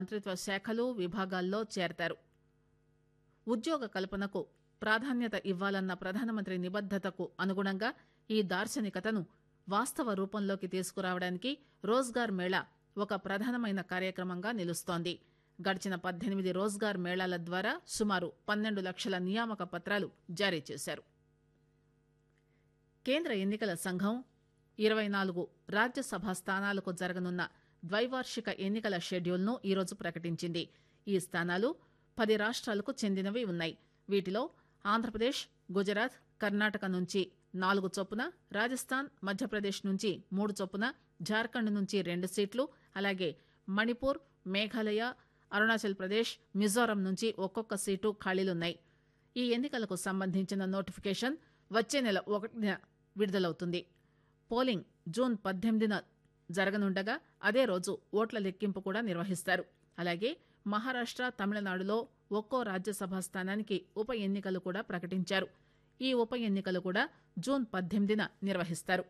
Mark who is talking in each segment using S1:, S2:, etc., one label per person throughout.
S1: మంత్రిత్వ శాఖలు విభాగాల్లో చేరతారు ఉద్యోగ కల్పనకు ప్రాధాన్యత ఇవ్వాలన్న ప్రధానమంత్రి నిబద్దతకు అనుగుణంగా ఈ దార్శనికతను వాస్తవ రూపంలోకి తీసుకురావడానికి రోజ్గార్ మేళా ఒక ప్రధానమైన కార్యక్రమంగా నిలుస్తోంది గడిచిన పద్దెనిమిది రోజ్గార్ మేళాల ద్వారా సుమారు పన్నెండు లక్షల నియామక పత్రాలు జారీ చేశారు కేంద్ర ఎన్నికల సంఘం ఇరవై నాలుగు రాజ్యసభ స్థానాలకు జరగనున్న ద్వైవార్షిక ఎన్నికల షెడ్యూల్ను ఈరోజు ప్రకటించింది ఈ స్థానాలు పది రాష్ట్రాలకు చెందినవి ఉన్నాయి వీటిలో ఆంధ్రప్రదేశ్ గుజరాత్ కర్ణాటక నుంచి నాలుగు చొప్పున రాజస్థాన్ మధ్యప్రదేశ్ నుంచి మూడు చొప్పున జార్ఖండ్ నుంచి రెండు సీట్లు అలాగే మణిపూర్ మేఘాలయ అరుణాచల్ ప్రదేశ్ మిజోరం నుంచి ఒక్కొక్క సీటు ఖాళీలున్నాయి ఈ ఎన్నికలకు సంబంధించిన నోటిఫికేషన్ వచ్చే నెల ఒకటిన విడుదలవుతుంది పోలింగ్ జూన్ పద్దెనిమిదిన జరగనుండగా అదే రోజు ఓట్ల లెక్కింపు కూడా నిర్వహిస్తారు అలాగే మహారాష్ట్ర తమిళనాడులో ఒక్కో రాజ్యసభ స్థానానికి ఉప ఎన్నికలు కూడా ప్రకటించారు ఈ ఉప ఎన్నికలు కూడా జూన్ పద్దెనిమిదిన నిర్వహిస్తారు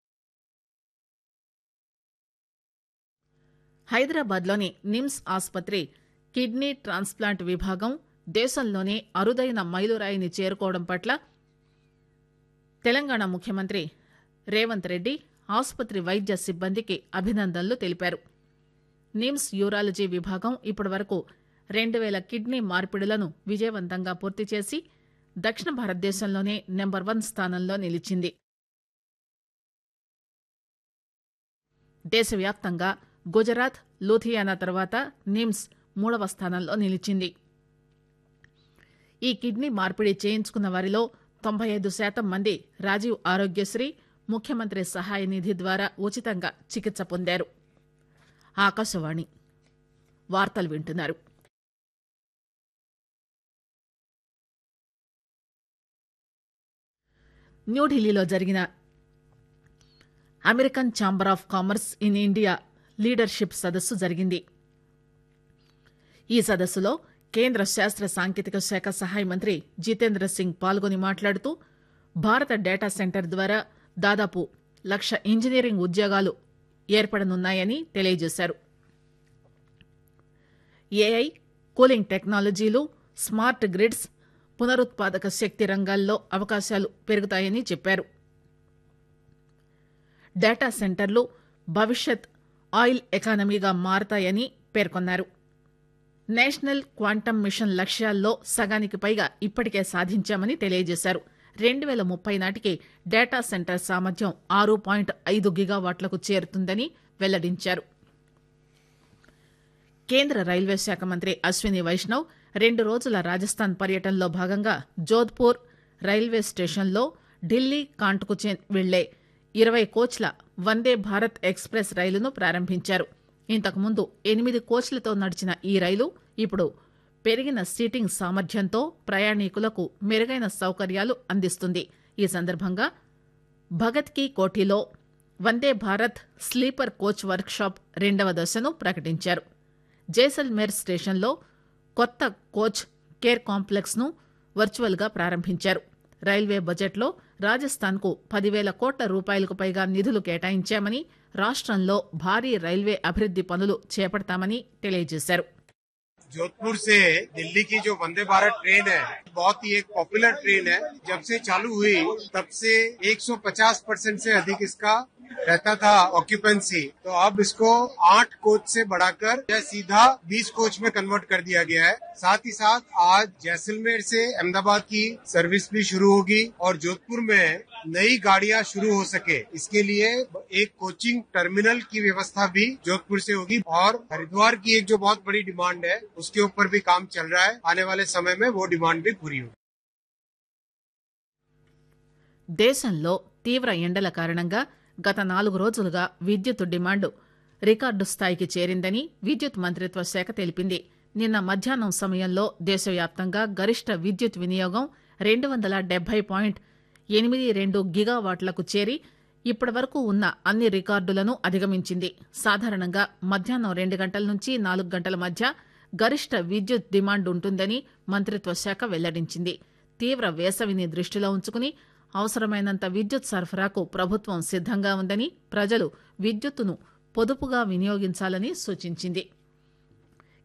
S1: హైదరాబాద్లోని నిమ్స్ ఆసుపత్రి కిడ్నీ ట్రాన్స్ప్లాంట్ విభాగం దేశంలోనే అరుదైన మైలురాయిని చేరుకోవడం పట్ల తెలంగాణ ముఖ్యమంత్రి రేవంత్ రెడ్డి ఆసుపత్రి వైద్య సిబ్బందికి అభినందనలు తెలిపారు నిమ్స్ యూరాలజీ విభాగం ఇప్పటివరకు రెండు వేల కిడ్నీ మార్పిడులను విజయవంతంగా పూర్తి చేసి దక్షిణ భారతదేశంలోనే నెంబర్ వన్ స్థానంలో నిలిచింది దేశవ్యాప్తంగా గుజరాత్ లూథియానా తర్వాత నిమ్స్ మూడవ స్థానంలో నిలిచింది ఈ కిడ్నీ మార్పిడి చేయించుకున్న వారిలో తొంభై ఐదు శాతం మంది రాజీవ్ ఆరోగ్యశ్రీ ముఖ్యమంత్రి సహాయ నిధి ద్వారా ఉచితంగా చికిత్స పొందారు ఆకాశవాణి వార్తలు వింటున్నారు న్యూఢిల్లీలో జరిగిన American chamber of commerce in India leadership సదస్సు జరిగింది ఈ సదస్సులో కేంద్ర శాస్త్ర సాంకేతిక శాఖ సహాయ మంత్రి జితేంద్ర సింగ్ పాల్గొని మాట్లాడుతూ భారత డేటా సెంటర్ ద్వారా దాదాపు లక్ష ఇంజనీరింగ్ ఉద్యోగాలు ఏర్పడనున్నాయని తెలియజేశారు ఏఐ కూలింగ్ టెక్నాలజీలు స్మార్ట్ గ్రిడ్స్ పునరుత్పాదక శక్తి రంగాల్లో అవకాశాలు పెరుగుతాయని చెప్పారు డేటా సెంటర్లు భవిష్యత్ ఆయిల్ ఎకానమీగా మారతాయని పేర్కొన్నారు నేషనల్ క్వాంటమ్ మిషన్ లక్ష్యాల్లో సగానికి పైగా ఇప్పటికే సాధించామని తెలియజేశారు రెండు వేల ముప్పై నాటికి డేటా సెంటర్ సామర్థ్యం ఆరు పాయింట్ ఐదు గిగావాట్లకు చేరుతుందని వెల్లడించారు కేంద్ర రైల్వే శాఖ మంత్రి అశ్విని వైష్ణవ్ రెండు రోజుల రాజస్థాన్ పర్యటనలో భాగంగా జోధ్పూర్ రైల్వే స్టేషన్లో ఢిల్లీ కాంటుకు వెళ్లే ఇరవై కోచ్ల వందే భారత్ ఎక్స్ప్రెస్ రైలును ప్రారంభించారు ఇంతకుముందు ఎనిమిది కోచ్లతో నడిచిన ఈ రైలు ఇప్పుడు పెరిగిన సీటింగ్ సామర్థ్యంతో ప్రయాణికులకు మెరుగైన సౌకర్యాలు అందిస్తుంది ఈ సందర్భంగా భగత్ కీ కోఠీలో Vande Bharat sleeper coach workshop రెండవ దశను ప్రకటించారు జైసల్మేర్ స్టేషన్లో కొత్త కోచ్ కేర్ కాంప్లెక్స్ ను వర్చువల్ గా ప్రారంభించారు రైల్వే బడ్జెట్లో రాజస్థాన్కు పదివేల కోట్ల రూపాయలకు పైగా నిధులు కేటాయించామని రాష్టంలో భారీ రైల్వే అభివృద్ది పనులు చేపడతామని తెలియజేశారు
S2: जोधपुर से दिल्ली की जो वंदे भारत ट्रेन है बहुत ही एक पॉपुलर ट्रेन है जब से चालू हुई तब से 150 परसेंट से अधिक इसका रहता था ऑक्यूपेंसी तो अब इसको आठ कोच से बढ़ाकर यह सीधा 20 कोच में कन्वर्ट कर दिया गया है साथ ही साथ आज जैसलमेर से अहमदाबाद की सर्विस भी शुरू होगी और जोधपुर में नई गाड़ियां शुरू हो सके इसके लिए एक कोचिंग टर्मिनल की व्यवस्था भी जोधपुर से होगी और हरिद्वार की एक जो बहुत बड़ी डिमांड है उसके ऊपर भी काम चल रहा है आने वाले समय में वो डिमांड भी पूरी होगी
S1: దేశంలో తీవ్ర ఎండల కారణంగా గత నాలుగు రోజులుగా విద్యుత్ డిమాండ్ రికార్డు స్థాయికి చేరిందని విద్యుత్ మంత్రిత్వ శాఖ తెలిపింది నిన్న మధ్యాహ్నం సమయంలో దేశవ్యాప్తంగా గరిష్ట విద్యుత్ వినియోగం రెండు వందల డెబ్బై పాయింట్ ఎనిమిది రెండు గిగావాట్లకు చేరి ఇప్పటి వరకు ఉన్న అన్ని రికార్డులను అధిగమించింది సాధారణంగా మధ్యాహ్నం రెండు గంటల నుంచి నాలుగు గంటల మధ్య గరిష్ట విద్యుత్ డిమాండ్ ఉంటుందని మంత్రిత్వ శాఖ వెల్లడించింది తీవ్ర వేసవిని దృష్టిలో ఉంచుకుని అవసరమైనంత విద్యుత్ సరఫరాకు ప్రభుత్వం సిద్దంగా ఉందని ప్రజలు విద్యుత్తును పొదుపుగా వినియోగించాలని సూచించింది